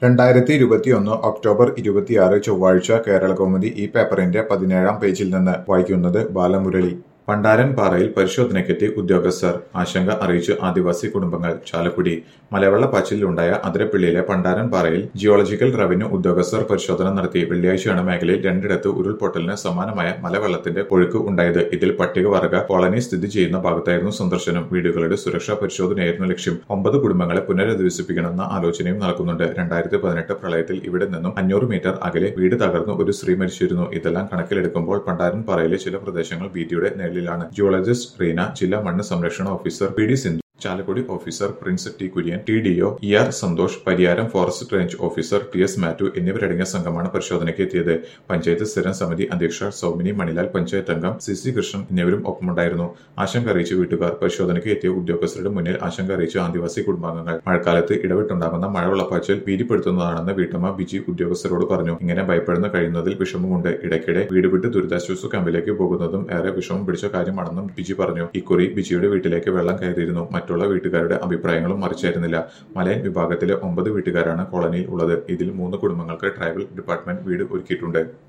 രണ്ടായിരത്തി ഇരുപത്തിയൊന്ന് ഒക്ടോബർ ഇരുപത്തിയാറ് ചൊവ്വാഴ്ച കേരളകൗമുദി ഈ പേപ്പറിന്റെ പതിനേഴാം പേജിൽ നിന്ന് വായിക്കുന്നത് ബാലമുരളി പണ്ടാരൻപാറയിൽ പരിശോധനയ്ക്കെത്തി ഉദ്യോഗസ്ഥർ ആശങ്ക അറിയിച്ച് ആദിവാസി കുടുംബങ്ങൾ ചാലക്കുടി മലവെള്ളപ്പാച്ചിലുണ്ടായ അതിരപ്പിള്ളിയിലെ പണ്ടാരൻപാറയിൽ ജിയോളജിക്കൽ റവന്യൂ ഉദ്യോഗസ്ഥർ പരിശോധന നടത്തി വെള്ളിയാഴ്ചയാണ് മേഖലയിൽ രണ്ടിടത്ത് ഉരുൾപൊട്ടലിന് സമാനമായ മലവെള്ളത്തിന്റെ ഒഴുക്ക് ഉണ്ടായത് ഇതിൽ പട്ടികവർഗ കോളനി സ്ഥിതി ചെയ്യുന്ന ഭാഗത്തായിരുന്നു സന്ദർശനം വീടുകളുടെ സുരക്ഷാ പരിശോധനയായിരുന്നു ലക്ഷ്യം ഒമ്പത് കുടുംബങ്ങളെ പുനരധിവസിപ്പിക്കണമെന്ന ആലോചനയും നടക്കുന്നുണ്ട് രണ്ടായിരത്തി പതിനെട്ട് പ്രളയത്തിൽ ഇവിടെ നിന്നും അഞ്ഞൂറ് മീറ്റർ അകലെ വീട് തകർന്ന് ഒരു സ്ത്രീ മരിച്ചിരുന്നു ഇതെല്ലാം കണക്കിലെടുക്കുമ്പോൾ പണ്ടാരൻപാറയിലെ ചില പ്രദേശങ്ങൾ ഭീതിയുടെ നിഴലിലാണ് ജിയോളജിസ്റ്റ് റീന ജില്ലാ മണ്ണ് സംരക്ഷണ officer P D Sindhu Chalakudy officer Prince T Kurian T DO E R Santhosh Pariyaram forest range officer T S Mathew എന്നിവരടങ്ങിയ സംഘമാണ് പരിശോധനയ്ക്ക് എത്തിയത് പഞ്ചായത്ത് സ്ഥിരം സമിതി അധ്യക്ഷ സൗമിനി മണിലാൽ പഞ്ചായത്ത് അംഗം സി സി കൃഷ്ണൻ എന്നിവരും ഒപ്പമുണ്ടായിരുന്നു ആശങ്ക അറിയിച്ച് വീട്ടുകാർ പരിശോധനയ്ക്ക് എത്തിയ ഉദ്യോഗസ്ഥരുടെ മുന്നിൽ ആശങ്ക അറിയിച്ച് ആദിവാസി കുടുംബാംഗങ്ങൾ മഴക്കാലത്ത് ഇടവിട്ടുണ്ടാകുന്ന മഴവെള്ളപ്പാച്ചിൽ ഭീതിപ്പെടുത്തുന്നതാണെന്ന് വീട്ടമ്മ ബിജി ഉദ്യോഗസ്ഥരോട് പറഞ്ഞു ഇങ്ങനെ ഭയപ്പെടുന്ന കഴിയുന്നതിൽ വിഷമമുണ്ട് ഇടയ്ക്കിടെ വീട് വിട്ട് ദുരിതാശ്വാസ ക്യാമ്പിലേക്ക് പോകുന്നതും ഏറെ വിഷമം പിടിച്ച കാര്യമാണെന്നും ബിജി പറഞ്ഞു ഇക്കുറി ബിജിയുടെ വീട്ടിലേക്ക് വെള്ളം കയറിയിരുന്നു മറ്റുള്ള വീട്ടുകാരുടെ അഭിപ്രായങ്ങളും മറിച്ചായിരുന്നില്ല മലയൻ വിഭാഗത്തിലെ ഒമ്പത് വീട്ടുകാരാണ് കോളനിയിൽ ഉള്ളത് ഇതിൽ മൂന്ന് കുടുംബങ്ങൾക്ക് ട്രൈബൽ ഡിപ്പാർട്ട്മെന്റ് വീട് ഒരുക്കിയിട്ടുണ്ട്